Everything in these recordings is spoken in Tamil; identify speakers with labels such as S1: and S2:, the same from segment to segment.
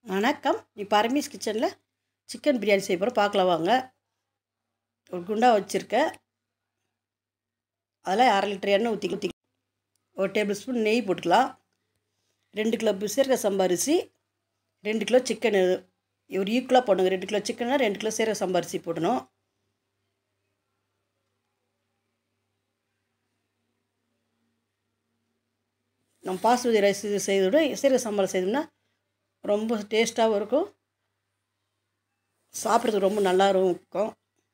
S1: வணக்கம் இப்போ அரமீஸ் கிச்சனில் சிக்கன் பிரியாணி செய்ய போகிறோம் பார்க்கலாம் வாங்க ஒரு குண்டா வச்சுருக்கேன் அதில் அரை லிட்டர் எண்ணெய் ஊற்றி ஊற்றி ஒரு டேபிள் ஸ்பூன் நெய் போட்டுக்கலாம் ரெண்டு கிலோ சீரக சம்பா அரிசி ரெண்டு கிலோ சிக்கன் ஒரு ஈக்குவலாக போடணுங்க ரெண்டு கிலோ சிக்கன்னா ரெண்டு கிலோ சீரக சம்பா அரிசி போடணும் நம்ம பாஸ்மதி ரைஸ் இது செய்தோட சீரக சம்பளம் செய்தோம்னா ரொம்ப டேஸ்ட்டாகவும் இருக்கும் சாப்பிட்றதுக்கு ரொம்ப நல்லா இருக்கும்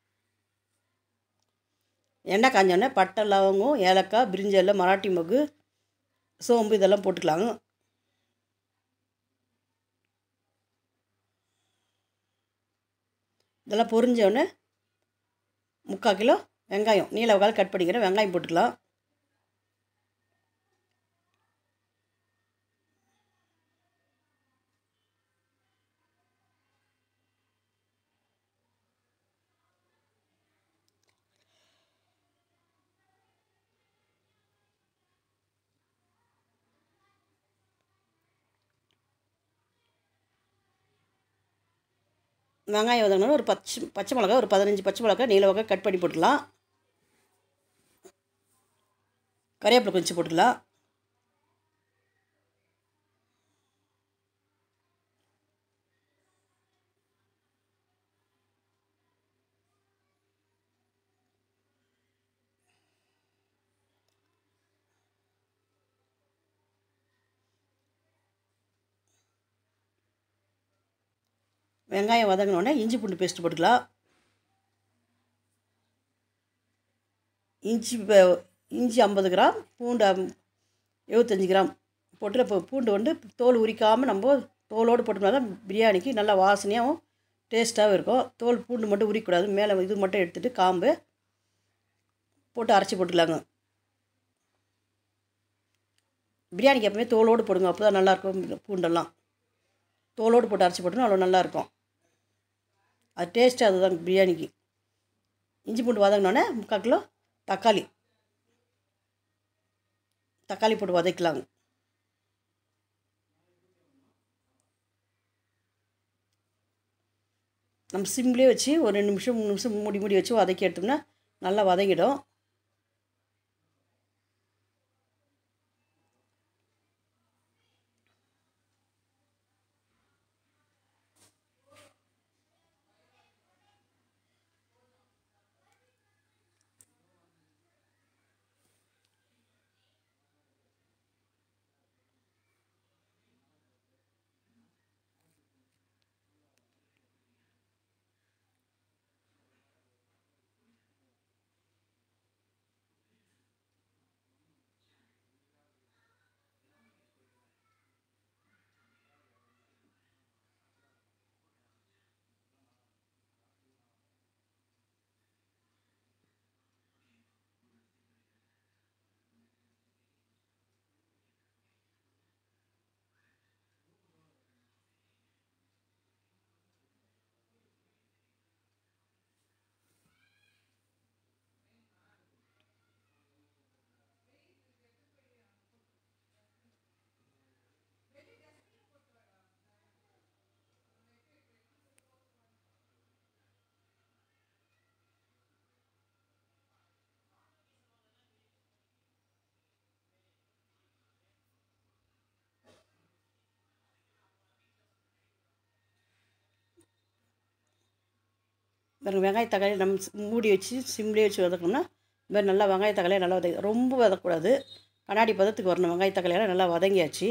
S1: எண்ணெய் காஞ்சோடனே பட்டை லவங்கம் ஏலக்காய் பிரிஞ்சி எல்லாம் மராட்டி மொகு சோம்பு இதெல்லாம் போட்டுக்கலாங்க இதெல்லாம் பொரிஞ்சோடனே முக்கால் கிலோ வெங்காயம் நீல வகால் கட் பண்ணிக்கிறேன் வெங்காயம் போட்டுக்கலாம் வெங்காயம் வதங்கினா ஒரு பச்சை பச்சை மிளகா ஒரு பதினஞ்சு பச்சை மிளகா நீல வகை கட் பண்ணி போட்டுக்கலாம் கறிவேப்பிலை கொஞ்சம் போட்டுக்கலாம் வெங்காயம் வதங்கினோடனே இஞ்சி பூண்டு பேஸ்ட் போட்டுக்கலாம் இஞ்சி இஞ்சி ஐம்பது கிராம் பூண்டு எழுபத்தஞ்சி கிராம் போட்டு இப்போ பூண்டு வந்து தோல் உரிக்காமல் நம்ம தோலோடு போட்டோம்னா தான் பிரியாணிக்கு நல்லா வாசனையாகவும் டேஸ்ட்டாகவும் இருக்கும் தோல் பூண்டு மட்டும் உரிக்கக்கூடாது மேலே இது மட்டும் எடுத்துகிட்டு காம்பு போட்டு அரைச்சி போட்டுக்கலாங்க பிரியாணிக்கு எப்பவுமே தோலோடு போடுங்க அப்போ தான் நல்லாயிருக்கும் பூண்டெல்லாம் தோலோடு போட்டு அரைச்சி போட்டோம்னா அவ்வளோ நல்லாயிருக்கும் அது டேஸ்ட்டு அதுதான் பிரியாணிக்கு இஞ்சி பூண்டு வதங்கினோடனே முக்கால் கிலோ தக்காளி தக்காளி போட்டு வதக்கலாங்க நம்ம சிம்லேயே வச்சு ஒரு ரெண்டு நிமிஷம் மூணு நிமிஷம் மூடி மூடி வச்சு வதக்கி எடுத்தோம்னா நல்லா வதங்கிடும் பாருங்க வெங்காய தக்காளி நம்ம மூடி வச்சு சிம்லேயே வச்சு வதக்கணும்னா இது மாதிரி நல்லா வெங்காய தக்காளியாக நல்லா வதக்கி ரொம்ப வதக்கக்கூடாது கண்ணாடி பதத்துக்கு வரணும் வெங்காய தக்காளியெல்லாம் நல்லா வதங்கியாச்சு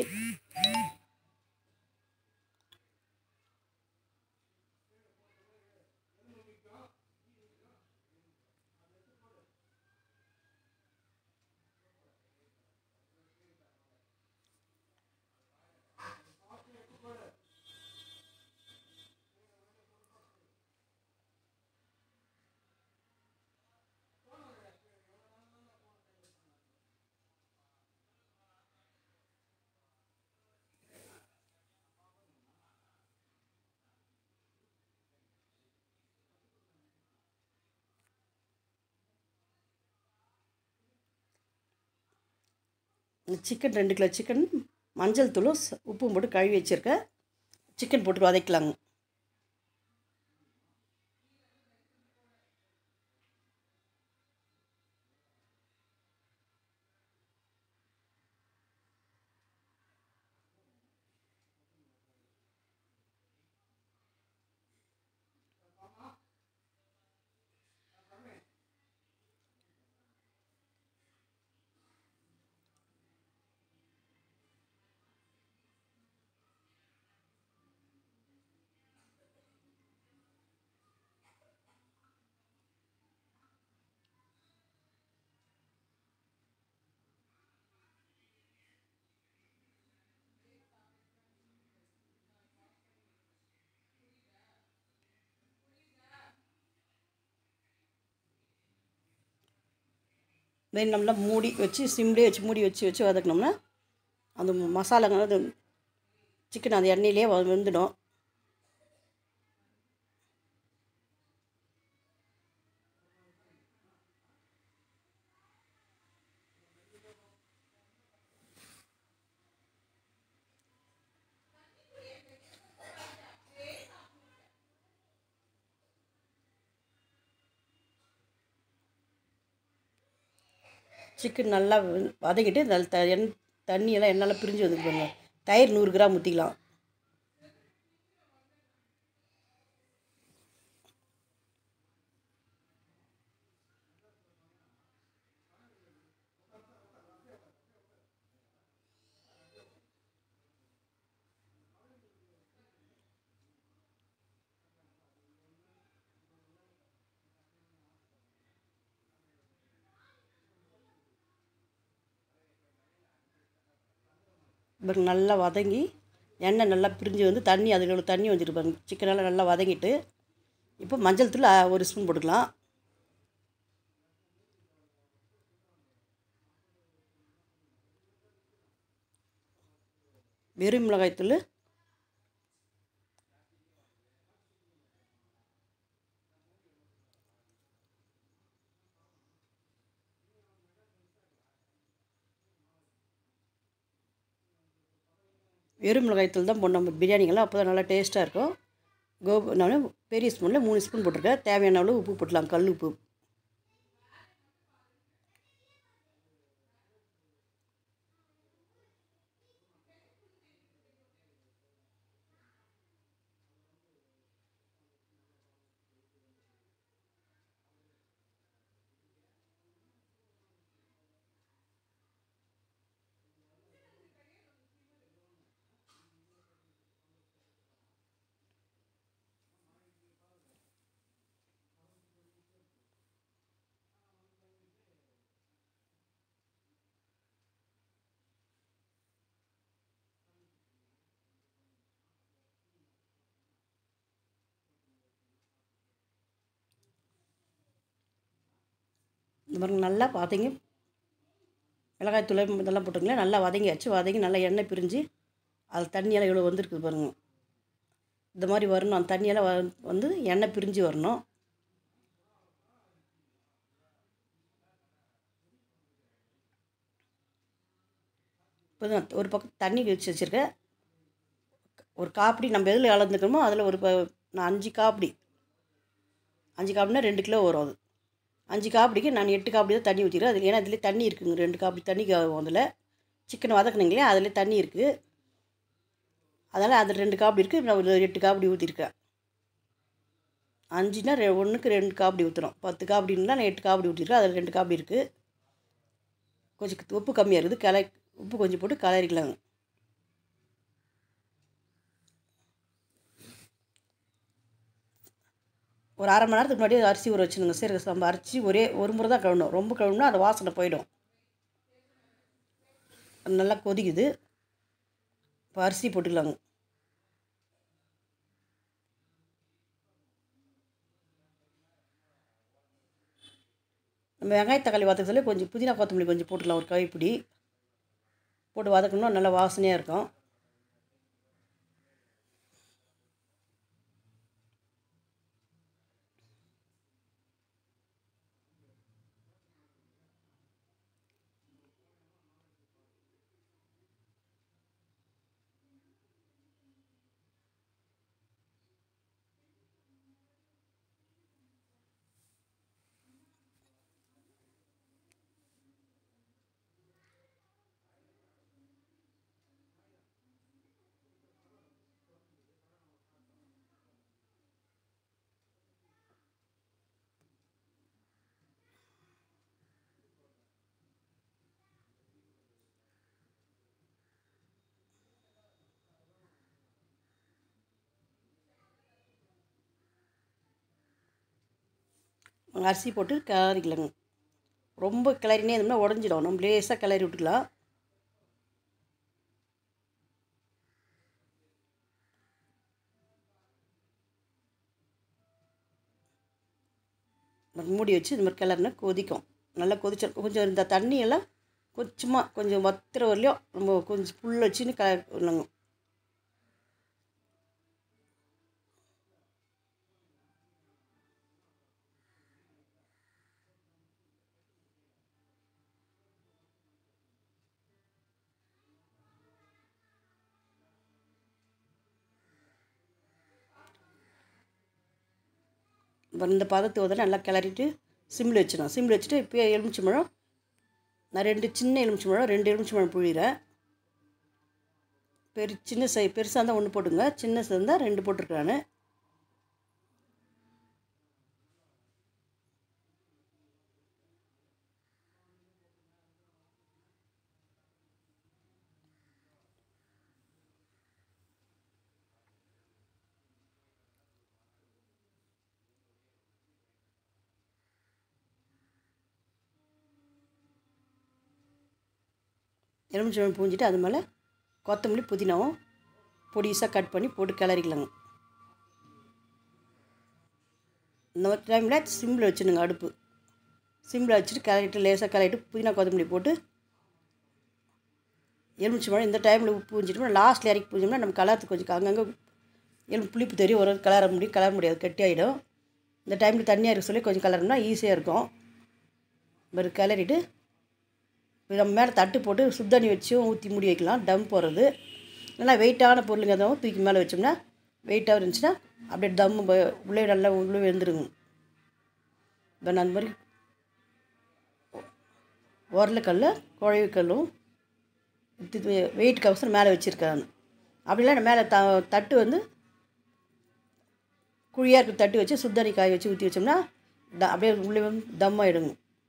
S1: சிக்கன் ரெண்டு கிலோ சிக்கன் மஞ்சள் தூளும் உப்பும் போட்டு கழுவி வச்சுருக்கேன் சிக்கன் போட்டு வதக்கலாங்க மாரி நல்லா மூடி வச்சு சிம்லேயே வச்சு மூடி வச்சு வச்சு வதக்கினோம்னா அந்த மசாலாங்க அது சிக்கன் அந்த எண்ணெயிலே வ- வெந்துடும் சிக்கன் நல்லா வெ- வதக்கிட்டு நல்ல த எண் தண்ணியெல்லாம் எண்ணெயெல்லாம் பிரிஞ்சு வந்து பாருங்க தயிர் நூறு கிராம் ஊற்றிக்கலாம் பாருங்க நல்லா வதங்கி எண்ணெய் நல்லா பிரிஞ்சு வந்து தண்ணி அதில் உள்ள தண்ணி வந்துட்டு பாருங்க சிக்கனெல்லாம் நல்லா வதங்கிட்டு இப்போ மஞ்சள் தூள் அ, ஒரு ஸ்பூன் போட்டுக்கலாம் வெறும் மிளகாய் தூள் வெறும் மிளகாய் தூள் தான் போடணும் நம்ம பிரியாணிக்கெல்லாம் அப்போ தான் நல்லா டேஸ்ட்டாக இருக்கும் கோபு நான் பெரிய ஸ்பூனில் மூணு ஸ்பூன் போட்டிருக்கேன் தேவையான அளவு உப்பு போட்டலாம் கல் உப்பு இந்த மாதிரி நல்லா வதங்கி மிளகாய் தூள் இதெல்லாம் போட்டுங்களேன் நல்லா வதங்கியாச்சு வதங்கி நல்லா எண்ணெய் பிரிஞ்சு அது தண்ணியெல்லாம் இவ்வளோ வந்திருக்குது பாருங்க இந்த மாதிரி வரணும் அந்த தண்ணியெல்லாம் வ வந்து எண்ணெய் பிரிஞ்சு வரணும் இப்போ நான் ஒரு பக்கம் தண்ணி வச்சு வச்சுருக்கேன் ஒரு காப்படி நம்ம எதில் கலந்துக்கிறோமோ அதில் ஒரு ப- நான் அஞ்சு காப்படி அஞ்சு காப்பினா ரெண்டு கிலோ வரும் அது அஞ்சு காப்பிடிக்கு நான் எட்டு காப்படி தான் தண்ணி ஊற்றிக்கிறேன் அதில் ஏன்னா அதிலே தண்ணி இருக்குங்க ரெண்டு காப்படி தண்ணி க- அதில் சிக்கன் வதக்குனீங்களே அதில் தண்ணி இருக்குது அதனால் அதில் ரெண்டு காப்படி இருக்குது நான் ஒரு எட்டு காப்படி ஊற்றிருக்கேன் அஞ்சுனா ரெ ஒன்றுக்கு ரெண்டு காப்படி ஊற்றுறோம் பத்து காப்படின்னா நான் எட்டு காப்படி ஊற்றிருக்கேன் அதில் ரெண்டு காப்படி இருக்குது கொஞ்சம் உப்பு கம்மியாக இருக்குது கலை உப்பு கொஞ்சம் போட்டு கலரிக்கலாங்க ஒரு அரை மணி நேரத்துக்கு முன்னாடி அரிசி ஊற வச்சுருங்க சீரக சம்பா அரிசி ஒரே ஒரு முறை தான் கழுவணும் ரொம்ப கழுவுனா அந்த வாசனை போயிடும் அது நல்லா கொதிக்குது இப்போ அரிசி போட்டுக்கலாங்க நம்ம வெங்காய தக்காளி வதக்கிறதுல கொஞ்சம் புதினா கொத்தமல்லி கொஞ்சம் போட்டுக்கலாம் ஒரு கைப்பிடி போட்டு வதக்கணும் நல்லா வாசனையாக இருக்கும் அரிசி போட்டு கிளறிக்கலாங்க ரொம்ப கிளறினே இருந்தோம்னா உடஞ்சிடும் நம்ம லேசாக கிளறி விட்டுக்கலாம் மூடி வச்சு இந்த மாதிரி கிளறினா கொதிக்கும் நல்லா கொதிச்ச கொஞ்சம் இந்த தண்ணியெல்லாம் கொஞ்சமாக கொஞ்சம் வத்துற வரலையும் நம்ம கொஞ்சம் புல் வச்சுன்னு க இல்லைங்க இந்த பதத்தை வந்து நல்லா கிளறிட்டு சிம்மில் வச்சிடணும் சிம்மில் வச்சுட்டு இப்போ எலுமிச்சம்பழம் நான் ரெண்டு சின்ன எலுமிச்சம்பழம் ரெண்டு எலுமிச்சம்பழம் புழிகிறேன் பெரு சின்ன சை பெருசாக இருந்தால் ஒன்று போட்டுங்க சின்ன இருந்தால் ரெண்டு போட்டிருக்கேன் நான் எலுமிச்சம்பழம் பூஞ்சிட்டு அது மேலே கொத்தமல்லி புதினாவும் பொடிசாக கட் பண்ணி போட்டு கிளறிக்கலாங்க இந்த மாதிரி டைமில் சிம்மில் வச்சுடுங்க அடுப்பு சிம்மில் வச்சுட்டு கிளறிட்டு லேசாக கிளறிட்டு புதினா கொத்தமல்லி போட்டு எலுமிச்சம்பழம் இந்த டைமில் உப்பு பூஞ்சிட்டோம்னா லாஸ்ட்டில் இறக்கி பூஞ்சோம்னா நம்ம கலரத்துக்கு கொஞ்சம் அங்கங்கே எலும்பு புளிப்பு தெரியும் ஒரு கலர முடியும் கலர முடியாது கட்டி ஆகிடும் இந்த டைமில் தண்ணியாக இருக்க சொல்லி கொஞ்சம் கலரணும்னா ஈஸியாக இருக்கும் ஒரு கிளறிட்டு இப்போ நம்ம மேலே தட்டு போட்டு சுத்தண்ணி வச்சும் ஊற்றி மூடி வைக்கலாம் டம் போடுறது இல்லைனா வெயிட்டான பொருளுங்க எதுவும் தூக்கி மேலே வச்சோம்னா வெயிட்டாக இருந்துச்சுன்னா அப்படியே தம் உள்ளே நல்லா உள்ளே வெந்துருங்க இப்போ நான் அந்த மாதிரி உரலக்கல் குழவிக்கல்லும் வெயிட்டுக்கு அவசரம் மேலே வச்சுருக்கேன் அப்படிலாம் நான் மேலே த தட்டு வந்து குழியாக இருக்க தட்டு வச்சு சுத்தண்ணி காய வச்சு ஊற்றி வச்சோம்னா த அப்படியே உள்ளே வந்து தம் ஆகிடுங்க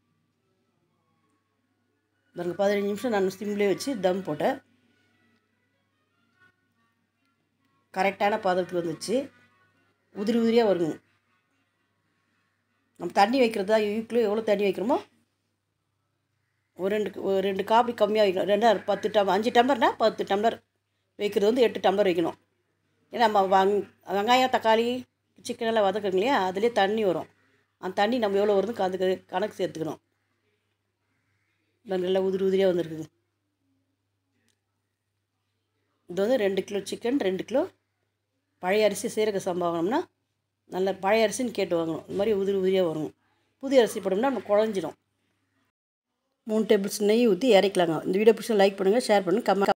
S1: பாருங்க பதினஞ்சு நிமிஷம் நான் சிம்லேயே வச்சு தம் போட்டேன் கரெக்டான பதத்துக்கு வந்துச்சு உதிரி உதிரியாக வருங்க நம்ம தண்ணி வைக்கிறது தான் வீக்கில் எவ்வளோ தண்ணி வைக்கிறோமோ ஒரு ரெண்டு ஒரு ரெண்டு காப்பி கம்மியாக வைக்கணும் ரெண்டு பத்து டம் அஞ்சு டம்ளர்னா பத்து டம்ளர் வைக்கிறது வந்து எட்டு டம்ளர் வைக்கணும் ஏன்னா நம்ம வங் வெங்காயம் தக்காளி சிக்கன் எல்லாம் வதக்குங்க இல்லையா அதுலேயே தண்ணி வரும் அந்த தண்ணி நம்ம எவ்வளோ வருதுன்னு அதுக்கு கணக்கு சேர்த்துக்கணும் நல்லா உதிரி உதிரியாக வந்திருக்குங்க இது வந்து ரெண்டு கிலோ சிக்கன் ரெண்டு கிலோ பழைய அரிசி சீரக சம்பா வாங்கினோம்னா நல்ல பழைய அரிசின்னு கேட்டு வாங்கணும் இந்த மாதிரி உதிரி உதிரியாக வரும் புதிய அரிசி போட்டோம்னா நம்ம குழஞ்சிடும் மூணு டேபிள் நெய் ஊற்றி இறக்கலாங்க இந்த வீடியோ பிடிச்சா லைக் பண்ணுங்கள் ஷேர் பண்ணுங்கள் கமெண்ட்